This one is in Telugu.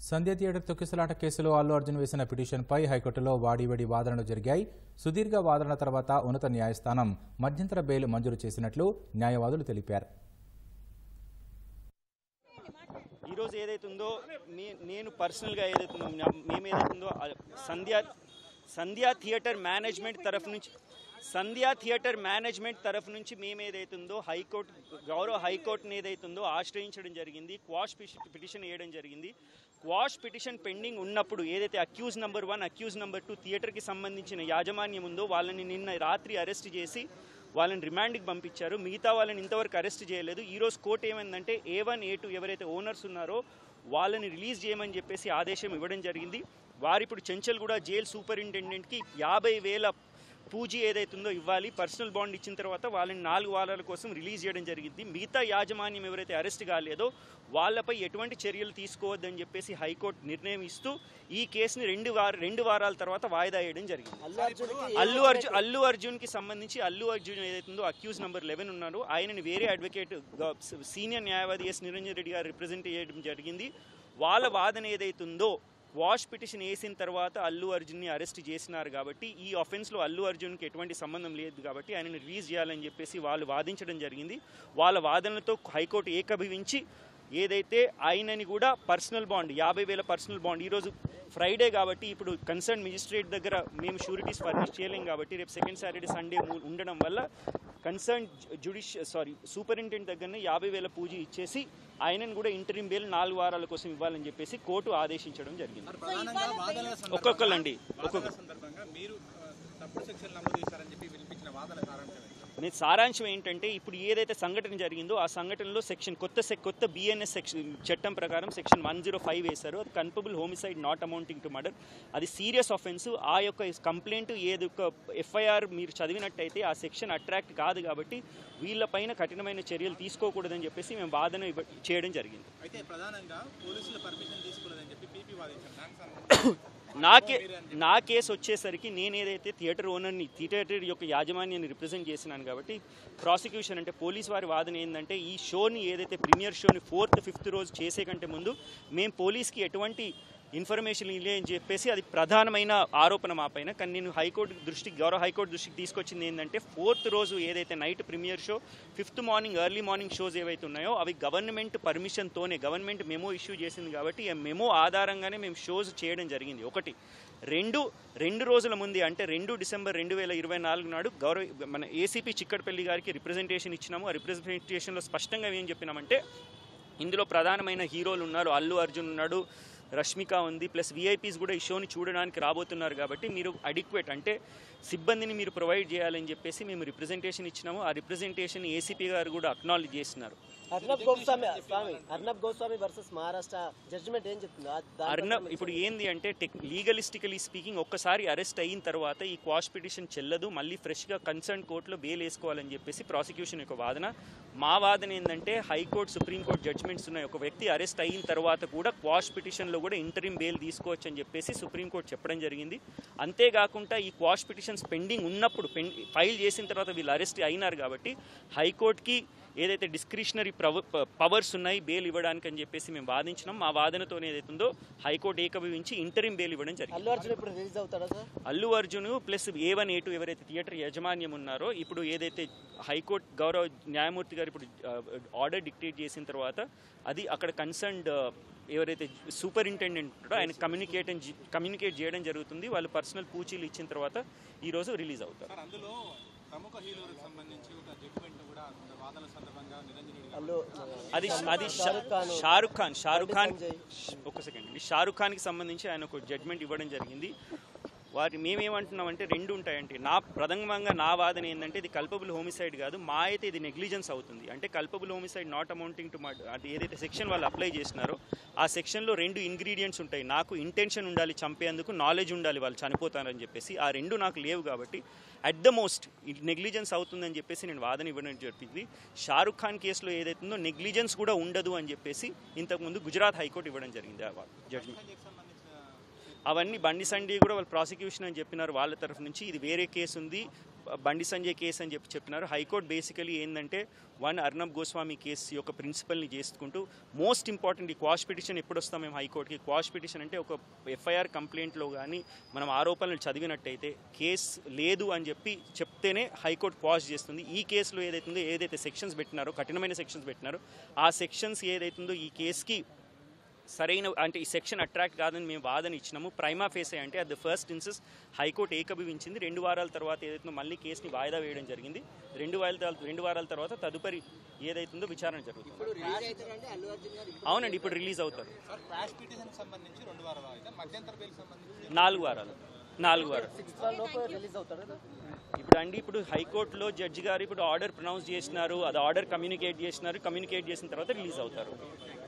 సంధ్య థియేటర్ తొక్కిసలాట కేసులో అల్లు అర్జున్ వేసిన పిటిషన్పై హైకోర్టులో వాడివేడి వాదనలు జరిగాయి సుదీర్ఘ వాదనల తర్వాత ఉన్నత న్యాయస్థానం మధ్యంతర బెయిల్ మంజూరు చేసినట్లు న్యాయవాదులు తెలిపారు ఈరోజు ఏదైతుందో మే నేను పర్సనల్గా ఏదైతుందో నా- మేము ఏదైతుందో ఆ సంధ్యా సంధ్యా థియేటర్ మేనేజ్మెంట్ తరఫు నుంచి సంధ్యా థియేటర్ మేనేజ్మెంట్ తరఫు నుంచి మేము ఏదైతుందో హైకోర్టు గౌరవ హైకోర్టుని ఏదైతుందో ఆశ్రయించడం జరిగింది క్వాష్ పిటి- పిటిషన్ వేయడం జరిగింది క్వాష్ పిటిషన్ పెండింగ్ ఉన్నప్పుడు ఏదైతే accused number one accused number two థియేటర్కి సంబంధించిన యాజమాన్యం ఉందో వాళ్ళని నిన్న రాత్రి అరెస్ట్ చేసి వాళ్ళని రిమాండ్కి పంపించారు మిగతా వాళ్ళని ఇంతవరకు అరెస్ట్ చేయలేదు ఈ రోజు కోర్టు ఏమైందంటే ఏ వన్ ఏ టూ ఎవరైతే ఓనర్స్ ఉన్నారో వాళ్ళని రిలీజ్ చేయమని చెప్పేసి ఆదేశం ఇవ్వడం జరిగింది వారు ఇప్పుడు చెంచల్ కూడా జైల్ సూపరింటెండెంట్కి యాభై వేల పూజీ ఏదైతుందో ఇవ్వాలి పర్సనల్ బాండ్ ఇచ్చిన తర్వాత వాళ్ళని నాలుగు వారాల కోసం రిలీజ్ చేయడం జరిగింది మిగతా యాజమాన్యం ఎవరైతే అరెస్ట్ కాలేదో వాళ్ళపై ఎటువంటి చర్యలు తీసుకోవద్దని చెప్పేసి హైకోర్టు నిర్ణయం ఇస్తూ ఈ కేసుని రెండు వార రెండు వారాల తర్వాత వాయిదా వేయడం జరిగింది అల్లు అర్జున్ అల్లు అర్జున్ కి సంబంధించి అల్లు అర్జున్ ఏదైతుందో అక్యూజ్ నెంబర్ లెవెన్ ఉన్నారో ఆయనని వేరే అడ్వకేట్ గా- సీనియర్ న్యాయవాది ఎస్ నిరంజన్ రెడ్డి గారు రిప్రజెంట్ చేయడం జరిగింది వాళ్ళ వాదన ఏదైతుందో వాష్ పిటిషన్ వేసిన తర్వాత అల్లు అర్జున్ని అరెస్ట్ చేసినారు కాబట్టి ఈ అఫెన్స్లో అల్లు అర్జున్కి ఎటువంటి సంబంధం లేదు కాబట్టి ఆయనను రిలీజ్ చేయాలని చెప్పేసి వాళ్ళు వాదించడం జరిగింది వాళ్ళ వాదనలతో హైకోర్టు ఏకభవించి ఏదైతే ఆయనని కూడా పర్సనల్ బాండ్ యాభై వేల పర్సనల్ బాండ్ ఈరోజు ఫ్రైడే కాబట్టి ఇప్పుడు కన్సర్న్ మెజిస్ట్రేట్ దగ్గర మేము షూరిటీస్ ఫర్నిష్ చేయలేం కాబట్టి రేపు సెకండ్ సాటర్డే సండే ఉండడం వల్ల కన్సర్న్ జుడిష్ సారీ సూపరింటెండెంట్ దగ్గరనే యాభై వేల పూజ ఇచ్చేసి ఆయనను కూడా ఇంటరిం బెయిల్ నాలుగు వారాల కోసం ఇవ్వాలని చెప్పేసి కోర్టు ఆదేశించడం జరిగింది ప్రధానంగా వాదనల సందర్భంగా- ఒక్కొక్కళ్ళండి వాదనల ఒక్కొక్క సందర్భంగా మీరు ఆ, తప్పుడు సెక్షన్ నమోదు చేశారని చెప్పి వినిపించిన వాదన సారాంశం ఏంటి? నేను సారాంశం ఏంటంటే ఇప్పుడు ఏదైతే సంఘటన జరిగిందో ఆ సంఘటనలో సెక్షన్ కొత్త సెక్ కొత్త బిఎన్ఎస్ సెక్షన్ చట్టం ప్రకారం సెక్షన్ వన్ జీరో ఫైవ్ వేశారు అది culpable homicide not amounting to murder అది సీరియస్ ఆఫెన్స్ ఆ యొక్క కంప్లైంట్ ఏది ఒక ఎఫ్ఐఆర్ మీరు చదివినట్టయితే ఆ సెక్షన్ అట్రాక్ట్ కాదు కాబట్టి వీళ్ళపైన కఠినమైన చర్యలు తీసుకోకూడదని చెప్పేసి మేము వాదన ఇవ్వ- చేయడం జరిగింది అయితే ప్రధానంగా పోలీసుల పర్మిషన్ తీసుకోలేదని చెప్పి పీపీ వాదించారు దానికి సంబంధించి నా కే నా కేసు వచ్చేసరికి నేను ఏదైతే థియేటర్ ఓనర్ని థియేటర్ యొక్క యాజమాన్యాన్ని రిప్రజెంట్ చేసినాను కాబట్టి ప్రాసిక్యూషన్ అంటే పోలీస్ వారి వాదన ఏంటంటే ఈ షోని ఏదైతే ప్రీమియర్ షోని ఫోర్త్ ఫిఫ్త్ రోజు చేసే కంటే ముందు మేము పోలీస్కి ఎటువంటి ఇన్ఫర్మేషన్ ఇలే అని చెప్పేసి అది ప్రధానమైన ఆరోపణ మా పైన కానీ నేను హైకోర్టు దృష్టికి గౌరవ హైకోర్టు దృష్టికి తీసుకొచ్చింది ఏంటంటే ఫోర్త్ రోజు ఏదైతే night premiere show fifth morning early morning shows ఏవైతే ఉన్నాయో అవి గవర్నమెంట్ పర్మిషన్తోనే గవర్నమెంట్ మెమో ఇష్యూ చేసింది కాబట్టి ఆ మెమో ఆధారంగానే మేము షోస్ చేయడం జరిగింది ఒకటి రెండు రెండు రోజుల ముందే అంటే రెండు డిసెంబర్ రెండు వేల ఇరవై నాలుగు నాడు గౌరవ మన ఏసీపీ చిక్కడపల్లి గారికి రిప్రజెంటేషన్ ఇచ్చినాము ఆ రిప్రజెంటేషన్లో స్పష్టంగా ఏం చెప్పినామంటే ఇందులో ప్రధానమైన హీరోలు ఉన్నారు అల్లు అర్జున్ ఉన్నాడు రష్మిక ఉంది ప్లస్ విఐపీస్ కూడా ఈ షోని చూడడానికి రాబోతున్నారు కాబట్టి మీరు అడిక్వేట్ అంటే సిబ్బందిని మీరు ప్రొవైడ్ చేయాలని చెప్పేసి మేము రిప్రజెంటేషన్ ఇచ్చినాము ఆ రిప్రజెంటేషన్ ఏసీపీ గారు కూడా అక్నాలజ్ చేస్తున్నారు అర్నబ్ గోస్వామి స్వామి అర్నబ్ గోస్వామి వర్సెస్ మహారాష్ట్ర జడ్జిమెంట్ ఏం చెప్తుంది ఆ- దాని అర్ణబ్ ప్రకారం ఇప్పుడు ఏంది అంటే టెక్ లీగలిస్టికలీ స్పీకింగ్ ఒక్కసారి అరెస్ట్ అయిన తర్వాత ఈ క్వాష్ పిటిషన్ చెల్లదు మళ్ళీ ఫ్రెష్గా కన్సర్న్ కోర్టులో బెయిల్ వేసుకోవాలని చెప్పేసి ప్రాసిక్యూషన్ యొక్క వాదన మా వాదన ఏంటంటే హైకోర్టు సుప్రీంకోర్టు జడ్జ్మెంట్స్ ఉన్నాయి ఒక వ్యక్తి అరెస్ట్ అయిన తర్వాత కూడా క్వాష్ పిటిషన్లో కూడా ఇంటరిం బెయిల్ తీసుకోవచ్చు అని చెప్పేసి సుప్రీంకోర్టు చెప్పడం జరిగింది అంతేకాకుండా ఈ క్వాష్ పిటిషన్స్ పెండింగ్ ఉన్నప్పుడు పెన్ ఫైల్ చేసిన తర్వాత వీళ్ళు అరెస్ట్ అయినారు కాబట్టి హైకోర్టుకి ఏదైతే డిస్క్రిషనరీ పవర్స్ ఉన్నాయి బెయిల్ ఇవ్వడానికి అని చెప్పేసి మేము వాదించినాం మా వాదనతో ఏదైతుందో హైకోర్టు ఏకభవించి ఇంటరిం బెయిల్ ఇవ్వడం జరిగింది అల్లు అర్జున్ ఇప్పుడు రిలీజ్ అవుతాడా sir Allu Arjun plus A one A two ఎవరైతే థియేటర్ యాజమాన్యం ఉన్నారో ఇప్పుడు ఏదైతే హైకోర్టు గౌరవ న్యాయమూర్తి గారు ఇప్పుడు ఆర్డర్ డిక్టేట్ చేసిన తర్వాత అది అక్కడ కన్సర్న్డ్ ఎవరైతే సూపరింటెండెంట్ ఉంటాడో ఆయన కమ్యూనికేట్ కమ్యూనికేట్ చేయడం జరుగుతుంది వాళ్ళు పర్సనల్ పూచీలు ఇచ్చిన తర్వాత ఈరోజు రిలీజ్ అవుతారు సార్ అందులో ప్రముఖ హీరోలకు సంబంధించి ఒక జడ్జిమెంట్ కూడా వాదనల సందర్భంగా నిరంజన్ రెడ్డి గారు అల్లు అది అది షారుఖ్ ఖాన్ షారుఖ్ ఖాన్ షారుఖ్ ఖాన్ సంజయ్. ఒక సెకండ్ అండి షారుఖ్ ఖాన్కి సంబంధించి ఆయన ఒక జడ్జ్మెంట్ ఇవ్వడం జరిగింది వారి మేమేమంటున్నామంటే రెండు ఉంటాయంటే నా ప్రథమంగా నా వాదన ఏంటంటే ఇది కల్పబుల్ హోమిసైడ్ కాదు మా అయితే ఇది నెగ్లిజెన్స్ అవుతుంది అంటే culpable homicide not amounting to అది ఏదైతే సెక్షన్ వాళ్ళు అప్లై చేసినారో ఆ సెక్షన్లో రెండు ఇంగ్రీడియంట్స్ ఉంటాయి నాకు ఇంటెన్షన్ ఉండాలి చంపేందుకు నాలెడ్జ్ ఉండాలి వాళ్ళు చనిపోతారని చెప్పేసి ఆ రెండు నాకు లేవు కాబట్టి అట్ ద మోస్ట్ నెగ్లిజెన్స్ అవుతుందని చెప్పేసి నేను వాదన ఇవ్వడం జరిగింది షారుఖ్ ఖాన్ కేసులో ఏదైతుందో నెగ్లిజెన్స్ కూడా ఉండదు అని చెప్పేసి ఇంతకుముందు గుజరాత్ హైకోర్టు ఇవ్వడం జరిగింది ఆ జడ్జిమెంట్ సంబంధించిన అవన్నీ బండి సండి కూడా వాళ్ళు ప్రాసిక్యూషన్ అని చెప్పినారు వాళ్ళ తరఫు నుంచి ఇది వేరే కేసు ఉంది బండి సంజయ్ కేసు అని చెప్పి చెప్పినారు హైకోర్టు బేసికలీ ఏంటంటే వన్ అర్నబ్ గోస్వామి కేసు యొక్క ప్రిన్సిపల్ని చేసుకుంటూ మోస్ట్ ఇంపార్టెంట్ ఈ క్వాష్ పిటిషన్ ఎప్పుడు వస్తాం మేము హైకోర్టుకి క్వాష్ పిటిషన్ అంటే ఒక ఎఫ్ఐఆర్ కంప్లైంట్లో కానీ మనం ఆరోపణలు చదివినట్టయితే కేసు లేదు అని చెప్పి చెప్తేనే హైకోర్టు క్వాష్ చేస్తుంది ఈ కేసులో ఏదైతుందో ఏదైతే సెక్షన్స్ పెట్టినారో కఠినమైన సెక్షన్స్ పెట్టినారో ఆ సెక్షన్స్ ఏదైతుందో ఈ కేసుకి సరైన అంటే ఈ సెక్షన్ అట్రాక్ట్ కాదని మేము వాదన ఇచ్చినాము ప్రైమా ఫేసే అంటే అది ఫస్ట్ ఇన్సెస్ హైకోర్టు ఏకభివించింది రెండు వారాల తర్వాత ఏదైతుందో మళ్ళీ కేసుని వాయిదా వేయడం జరిగింది రెండు వారాల రెండు వారాల తర్వాత తదుపరి ఏదైతుందో విచారణ జరుగుతుంది అవునండి ఇప్పుడు రిలీజ్ అవుతారు సార్ క్రాష్ పిటిషన్ సంబంధించి రెండు వారాలు అయితే మధ్యంతర బెయిల్ సంబంధించి నాలుగు వారాలు నాలుగు వారాలు సిక్స్త్ లోపు రిలీజ్ అవుతాడు కదా ఇప్పుడు అండి ఇప్పుడు హైకోర్టులో జడ్జి గారు ఇప్పుడు ఆర్డర్ ప్రొనౌన్స్ చేసినారు అది ఆర్డర్ కమ్యూనికేట్ చేసినారు కమ్యూనికేట్ చేసిన తర్వాత రిలీజ్ అవుతారు